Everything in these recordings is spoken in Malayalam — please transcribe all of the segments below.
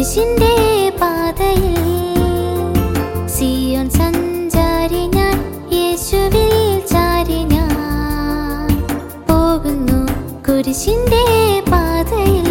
കുരിശിന്റെ പാതയിൽ സിയോൻ സഞ്ചാരി ഞാൻ യേശുവിൽ ചാരി ഞാൻ പോകുന്നു കുരിശിന്റെ പാതയിൽ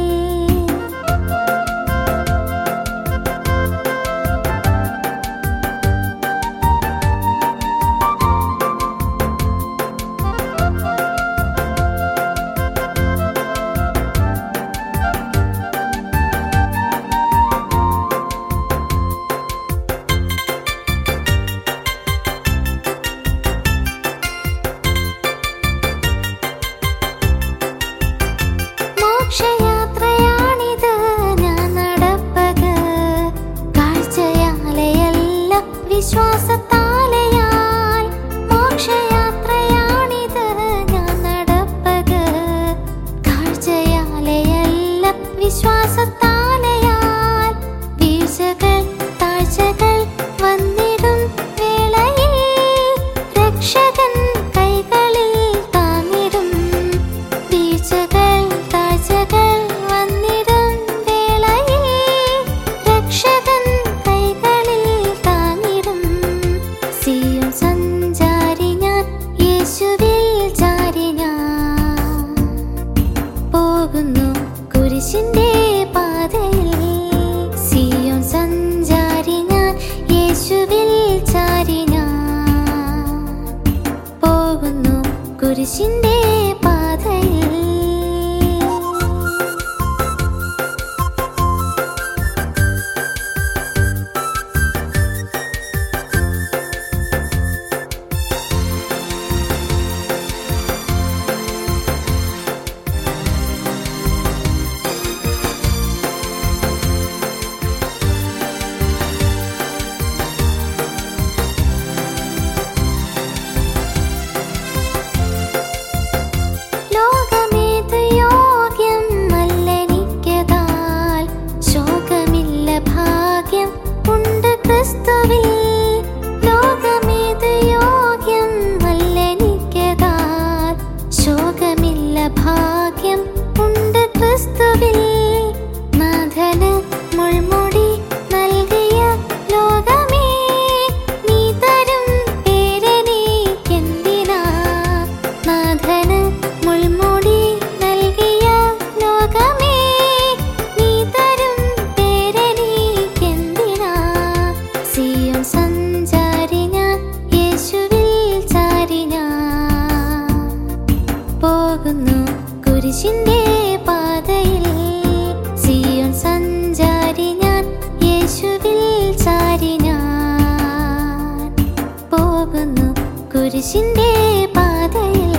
മോക്ഷയാത്രയാണിത് ഞാൻ നടപ്പത് കാഴ്ചയാലെയല്ല വിശ്വാസത്താലയാൽ മോക്ഷയാത്രയാണിത് ഞാൻ നടപ്പത് കാഴ്ചയാലെയല്ല വിശ്വാസത്താലയാൽ വീഴ്ചകൾ താഴ്ചകൾ വന്നിടും വേളയിൽ രക്ഷകൻ കൈകളിൽ താങ്ങിടും വീഴ്ചകൾ താഴ്ചകൾ വന്നിടും വേളയിൽ രക്ഷകൻ കൈകളിൽ താങ്ങിടും സിയും സഞ്ചാരി ഞാൻ യേശുവിൽ ചാരി ഞാൻ പോകുന്നു കുരിശിന്റെ പാതയിൽ സിയോൻ സഞ്ചാരി ഞാൻ യേശുവിൽ ചാരി ഞാൻ പോകുന്നു കുരിശിന്റെ പാതയിൽ ലോകമേതു യോഗ്യം അല്ലെനിക്കതാൽ ശോകമില്ല ഭാഗ്യം ഉണ്ട് ക്രിസ്തുവിൽ ലോകമേതു യോഗ്യം അല്ലെനിക്കതാൽ ശോകമില്ല ഭാഗ്യം ഉണ്ട് ക്രിസ്തുവിൽ നാഥന് മുൾമുടി നൽകിയ ലോകമേ നീ തരും പേരെനിക്കെന്തിനാ നാഥന് മുൾമുടി നൽകിയ ലോകമേ നീ തരും പേരെനിക്കെന്തിനാ സിയോൻ സഞ്ചാരി ഞാൻ യേശുവിൽ ചാരി ഞാൻ പോകുന്നു കുരിശിന്റെ പാതയിൽ സിയോൻ സഞ്ചാരി ഞാൻ യേശുവിൽ ചാരി ഞാൻ പോകുന്നു കുരിശിന്റെ പാതയിൽ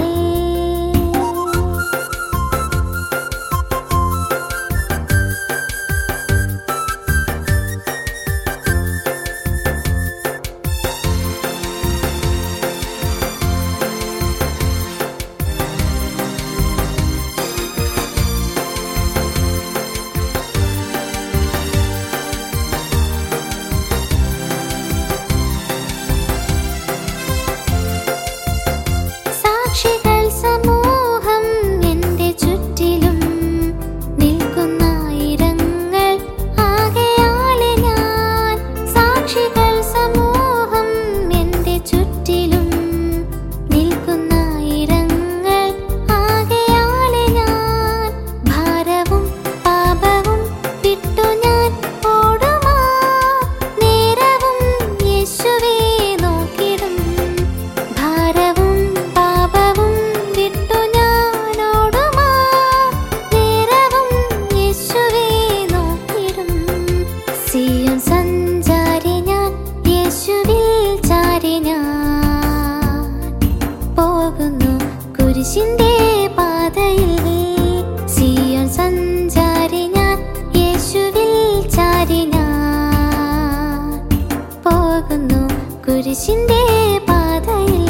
സാക്ഷികൾ സമൂഹം എന്റെ ചുറ്റിലും നിൽക്കുന്നായിരങ്ങൾ ആകയാലെ ഞാൻ സാക്ഷികൾ സമൂഹം എന്റെ ചുറ്റിലും നിൽക്കുന്നായിരങ്ങൾ ആകയാലെ ഞാൻ ഭാരവും പാപവും വിട്ടു ഞാൻ ഓടുമാ നേരവും യേശുവേ നോക്കിടും ഭാരവും പാപവും വിട്ടു ഞാൻ ഓടുമാ നേരവും യേശുവേ നോക്കിടും സിയോൻ സഞ്ചാരി ഞാൻ യേശുവിൽ ചാരി ഞാൻ പോകുന്നു കുരിശിന്റെ പാതയിൽ സിയോൻ സഞ്ചാരി ഞാൻ യേശുവിൽ ചാരി ഞാൻ പോകുന്നു കുരിശിന്റെ പാതയിൽ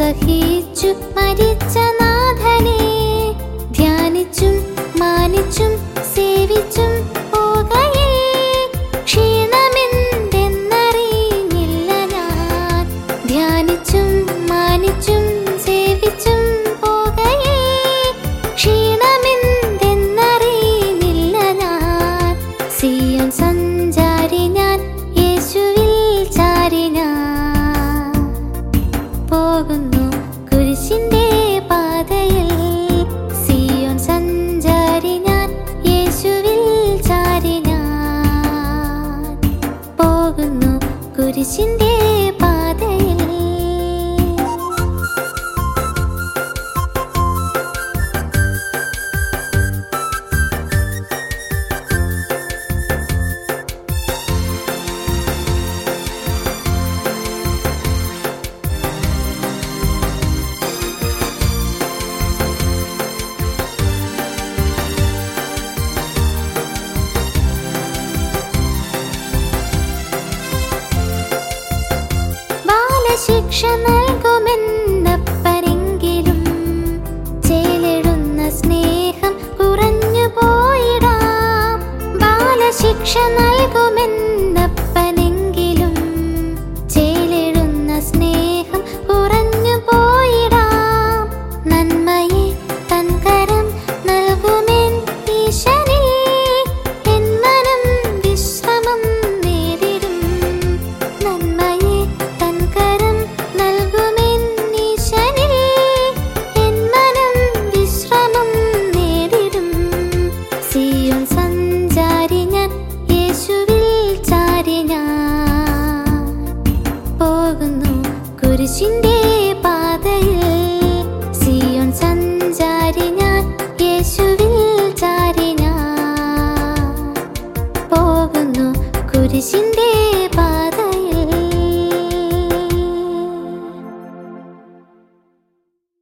വഹിച്ചു മരിച്ച നാഥനെ ധ്യാനിച്ചും മാനിച്ചും സേവിച്ചും പോകയിൽ ക്ഷീണമെന്തെന്നറിഞ്ഞില്ല ഞാൻ ധ്യാനിച്ചും മാനിച്ചും സേവിച്ചും പോകയിൽ ക്ഷീണമെന്തെന്നറിഞ്ഞില്ല ഞാൻ സിയോൻ സഞ്ചാരി ഞാൻ യേശുവിൽ ചാരി ഞാൻ പോകുന്നു കുരിശിന്റെ പാതയിൽ സിയോൻ സഞ്ചാരി ഞാൻ യേശുവിൽ ചാരി ഞാൻ പോകുന്നു കുരിശിന്റെ പാതയിൽ ബാലശിക്ഷ നൽകുമെന്നപ്പരെങ്കിലും ചേലിടുന്ന സ്നേഹം കുറഞ്ഞു പോയിടാം ബാലശിക്ഷ നൽകുമെന്നപ്പനെങ്കിലും ചേലിടുന്ന സ്നേഹം കുറഞ്ഞു പോയിടാം നന്മയെ തൻകരം നൽകുമെൻ ഈശനിൽ എൻ മനം വിശ്രമം നേരിടും നന്മയെ തൻകരം നൽകുമെൻ ഈശനിൽ എൻ മനം വിശ്രമം നേരിടും സിയോൻ സഞ്ചാരി ഞാൻ യേശുവിൽ ചാരി ഞാൻ പോകുന്നു കുരിശിന്റെ പാതയിൽ സിയോൻ സഞ്ചാരി ഞാൻ യേശുവിൽ ചാരി ഞാൻ പോകുന്നു കുരിശിന്റെ പാത